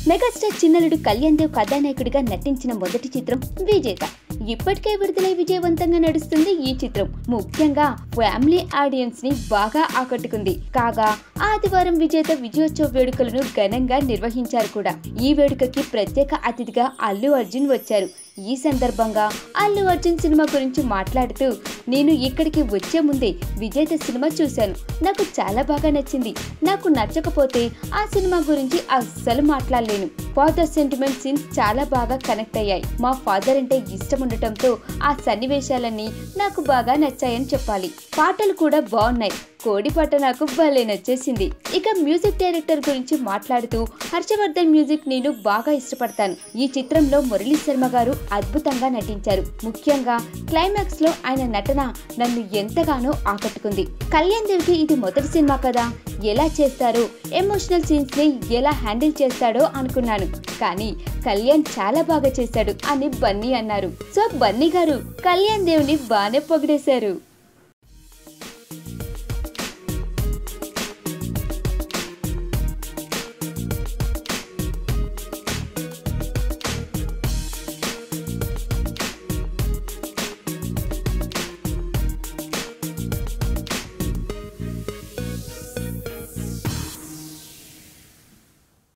megastar చిన్నలుడు Kalyan Dev కథానాయకుడిగా నటించిన మొదటి చిత్రం విజేత ఇప్పటికే విడుదలై విజయవంతంగా నడుస్తుంది ఈ చిత్రం ముఖ్యంగా ఫ్యామిలీ ఆడియన్స్ ని బాగా ఆకట్టుకుంది కాగా ఆదివారం విజేత విజయోత్సవ వేడుకలను ఘనంగా నిర్వహించారు కూడా ఈ వేడుకకి ప్రత్యేక అతిథిగా అల్లు అర్జున్ వచ్చారు ఈ సందర్భంగా అల్లు అర్జున్ సినిమా గురించి మాట్లాడుతూ నేను ఇక్కడికి వచ్చే ముందే విజేత సినిమా చూశాను నాకు చాలా బాగా నచ్చింది నాకు నచ్చకపోతే ఆ సినిమా గురించి అస్సలు మాట్లాడలేను ఫాదర్ సెంటిమెంట్ సీన్స్ చాలా బాగా కనెక్ట్ అయ్యాయి మా ఫాదర్ అంటే ఇష్టం ఉండటంతో ఆ సన్నివేశాలన్నీ నాకు బాగా నచ్చాయని చెప్పాలి పాటలు కూడా బాగున్నాయి కోడి పాట నాకు భలే నచ్చేసింది ఇక మ్యూజిక్ డైరెక్టర్ గురించి మాట్లాడుతూ హర్షవర్ధన్ మ్యూజిక్ నేను బాగా ఇష్టపడతాను ఈ చిత్రంలో మురళీ శర్మ గారు అద్భుతంగా నటించారు ముఖ్యంగా క్లైమాక్స్ లో ఆయన నటన నన్ను ఎంతగానో ఆకట్టుకుంది కళ్యాణ్ దేవ్కి ఇది మొదటి సినిమా కదా ఎలా చేస్తారో ఎమోషనల్ సీన్స్ ని ఎలా హ్యాండిల్ చేస్తాడో అనుకున్నాను కానీ కళ్యాణ్ చాలా బాగా చేశాడు అని బన్నీ అన్నారు సో బన్నీ గారు కళ్యాణ్ దేవుని బానే పొగిడేశారు